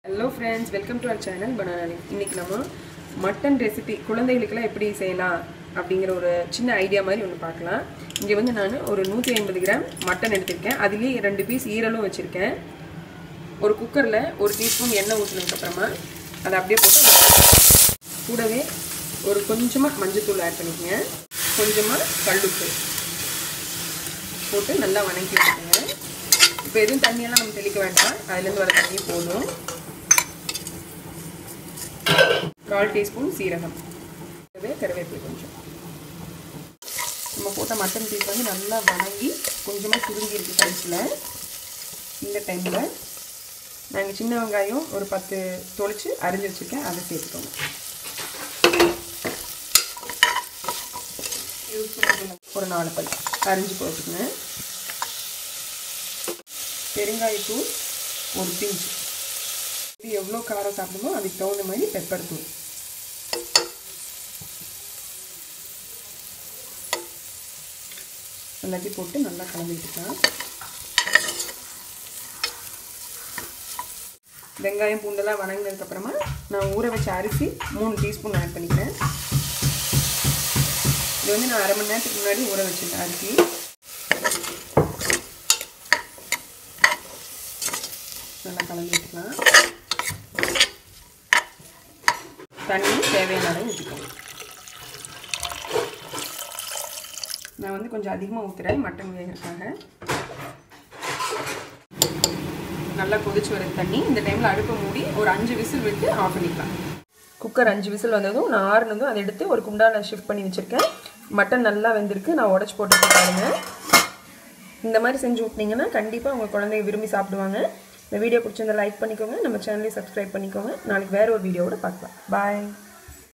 hello friends welcome to our channel banana இன்னைக்கு நம்ம mutton recipe குழந்தைகளுக்கெல்லாம் எப்படி செய்யலாம் அப்படிங்கிற ஒரு சின்ன ஐடியா மாதிரி ஒன்று பார்க்கலாம் இங்கே வந்து நான் ஒரு நூற்றி ஐம்பது கிராம் மட்டன் எடுத்திருக்கேன் அதுலேயே ரெண்டு பீஸ் ஈரலும் வச்சுருக்கேன் ஒரு குக்கரில் ஒரு டீஸ்பூன் எண்ணெய் ஊற்றினதுக்கப்புறமா அதை அப்படியே போட்டு கூடவே ஒரு கொஞ்சமாக மஞ்சத்தூள் ஆட் பண்ணிக்கங்க கொஞ்சமாக கல்லுப்பு போட்டு நல்லா வணக்கி வச்சுக்கோங்க இப்போ எதுவும் தண்ணியெல்லாம் நம்ம தெளிக்க வேண்டாம் அதுலேருந்து வர தண்ணி போதும் கால் டீஸ்பூன் சீரகம் கருவேப்பிலை கொஞ்சம் நம்ம போட்ட மட்டன் பீஸ் வந்து நல்லா வணங்கி கொஞ்சமாக சுருங்கி இருக்கு சைஸில் இந்த டைமில் நாங்கள் சின்ன வெங்காயம் ஒரு பத்து தொளிச்சு அரிஞ்சு வச்சுருக்கேன் அதை சேர்த்துக்கோங்க ஒரு நாலு பல் அரிஞ்சு போட்டுக்கோங்க பெருங்காயத்தூள் ஒரு பிஞ்சு இது எவ்வளோ காரம் சாப்பிடுமோ அதுக்கு தகுந்த மாதிரி பெப்பர் தூள் எல்லாத்தையும் போட்டு நல்லா கலந்துக்கிட்டுக்கலாம் வெங்காயம் பூண்டெல்லாம் வணங்கினதுக்கப்புறமா நான் ஊற வச்ச அரிசி மூணு டீஸ்பூன் ஆட் பண்ணிக்கிறேன் இது வந்து நான் அரை மணி நேரத்துக்கு முன்னாடி ஊற வச்சிருந்தேன் அரிசி நல்லா கலந்து விட்டுக்கலாம் தண்ணி தேவையான அளவு ஊற்றிக்கணும் நான் வந்து கொஞ்சம் அதிகமாக ஊற்றுறேன் மட்டன் வேகிறதுக்காக நல்லா கொதிச்சு வர தண்ணி இந்த டைமில் அடுப்பை மூடி ஒரு அஞ்சு விசில் விட்டு ஆஃப் பண்ணிக்கலாம் குக்கர் அஞ்சு விசில் வந்ததும் நான் ஆறுனதும் அதை எடுத்து ஒரு குண்டாவில் ஷிஃப்ட் பண்ணி வச்சுருக்கேன் மட்டன் நல்லா வெந்திருக்கு நான் உடச்சி போட்டு பாருங்க இந்த மாதிரி செஞ்சு விட்டிங்கன்னா கண்டிப்பாக உங்கள் குழந்தைங்க விரும்பி சாப்பிடுவாங்க இந்த வீடியோ பிடிச்சிருந்தா லைக் பண்ணிக்கோங்க நம்ம சேனலையும் சப்ஸ்கிரைப் பண்ணிக்கோங்க நாளைக்கு வேறு ஒரு வீடியோவோட பார்க்கலாம் பாய்